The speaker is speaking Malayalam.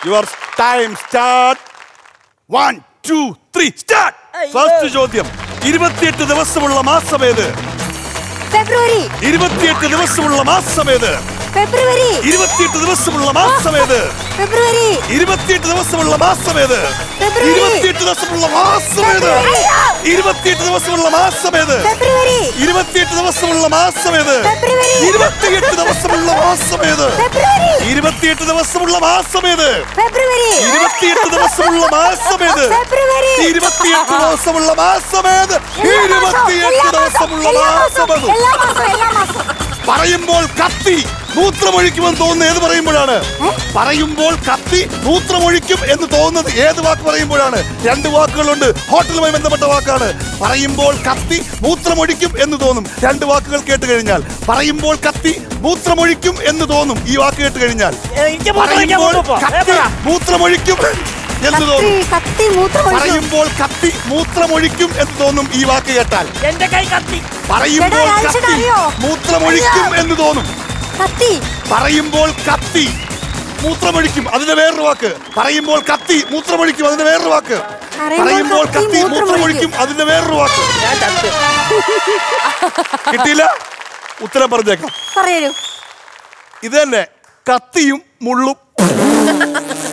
Your time start one two three start first ചോദ്യം ഇരുപത്തിയെട്ട് ദിവസമുള്ള മാസം ഏത് ഫെബ്രുവരി ഇരുപത്തിയെട്ട് ദിവസമുള്ള മാസം ഏത് ഫെബ്രുവരി ഇരുപത്തിയെട്ട് ദിവസമുള്ള മാസം ഏത് ഫെബ്രുവരി ഇരുപത്തിയെട്ട് ദിവസമുള്ള മാസം ഏത് ഫെബ്രുവരി. ഇരുപത്തിയെട്ട് ദിവസമുള്ള മാസം ഏത് ഫെബ്രുവരി. ഇരുപത്തിയെട്ട് ദിവസമുള്ള മാസം ഏത് ഫെബ്രുവരി ഇരുപത്തിയെട്ട് ദിവസമുള്ള മാസം ഏത് ഫെബ്രുവരി. ഇരുപത്തിയെട്ട് ദിവസമുള്ള മാസം ഏത് ഫെബ്രുവരി ഇരുപത്തിയെട്ട് ദിവസമുള്ള മാസം ഏത് ഫെബ്രുവരി ഇരുപത്തിയെട്ട് ദിവസമുള്ള മാസം ഏത് ഫെബ്രുവരി ഇരുപത്തിയെട്ട് ദിവസമുള്ള മാസം ഏത് എല്ലാ മാസവും, ഇരുപത്തിയെട്ട് എല്ലാ ദിവസമുള്ള എല്ലാ മാസം മാസവും, ഏത് എല്ലാ മാസവും എല്ലാ മാസവും പറയുമ്പോൾ കത്തി മൂത്രമൊഴിക്കുമെന്ന് തോന്നുന്നത് ഏത് പറയുമ്പോഴാണ് പറയുമ്പോൾ കത്തി മൂത്രമൊഴിക്കും എന്ന് തോന്നുന്നത് ഏത് വാക്ക് പറയുമ്പോഴാണ് രണ്ട് വാക്കുകളുണ്ട് ഹോട്ടലുമായി ബന്ധപ്പെട്ട വാക്കാണ് പറയുമ്പോൾ കത്തി മൂത്രമൊഴിക്കും എന്ന് തോന്നും രണ്ട് വാക്കുകൾ കേട്ട് കഴിഞ്ഞാൽ പറയുമ്പോൾ കത്തി മൂത്രമൊഴിക്കും എന്ന് തോന്നും ഈ വാക്ക് കേട്ട് കഴിഞ്ഞാൽ എനിക്ക് മൂത്രമൊഴിക്കാൻ പറയുമ്പോൾ കൊണ്ടുപോ. കത്തി ഏപ്പടാ? മൂത്രമൊഴിക്കും എന്ന് കത്തി തോന്നും കത്തി മൂത്രമൊഴിക്കും പറയുമ്പോൾ കത്തി മൂത്രമൊഴിക്കും എന്ന് തോന്നും ഈ വാക്ക് കേട്ടാൽ എന്റെ കൈ കത്തി പറയുമ്പോൾ എടാ, രാജേഷേട്ടാ, കത്തി അറിയോ? മൂത്രമൊഴിക്കും അറിയോ? എന്ന് തോന്നും കത്തി പറയുമ്പോൾ കത്തി മൂത്രമൊഴിക്കും അതിന്റെ വേറൊരു വാക്ക് പറയുമ്പോൾ കത്തി മൂത്രമൊഴിക്കും അതിന്റെ വേറൊരു വാക്ക് പറയുമ്പോൾ പറയുമ്പോൾ കത്തി കത്തി മൂത്രമൊഴിക്കും. മൂത്രമൊഴിക്കും അതിന്റെ വേറൊരു വാക്ക് ഞാൻ ചത്ത് കിട്ടിയില്ല ഉത്തരം പറഞ്ഞേക്കാം പറയൂ ഇത് തന്നെ കത്തിയും മുള്ളും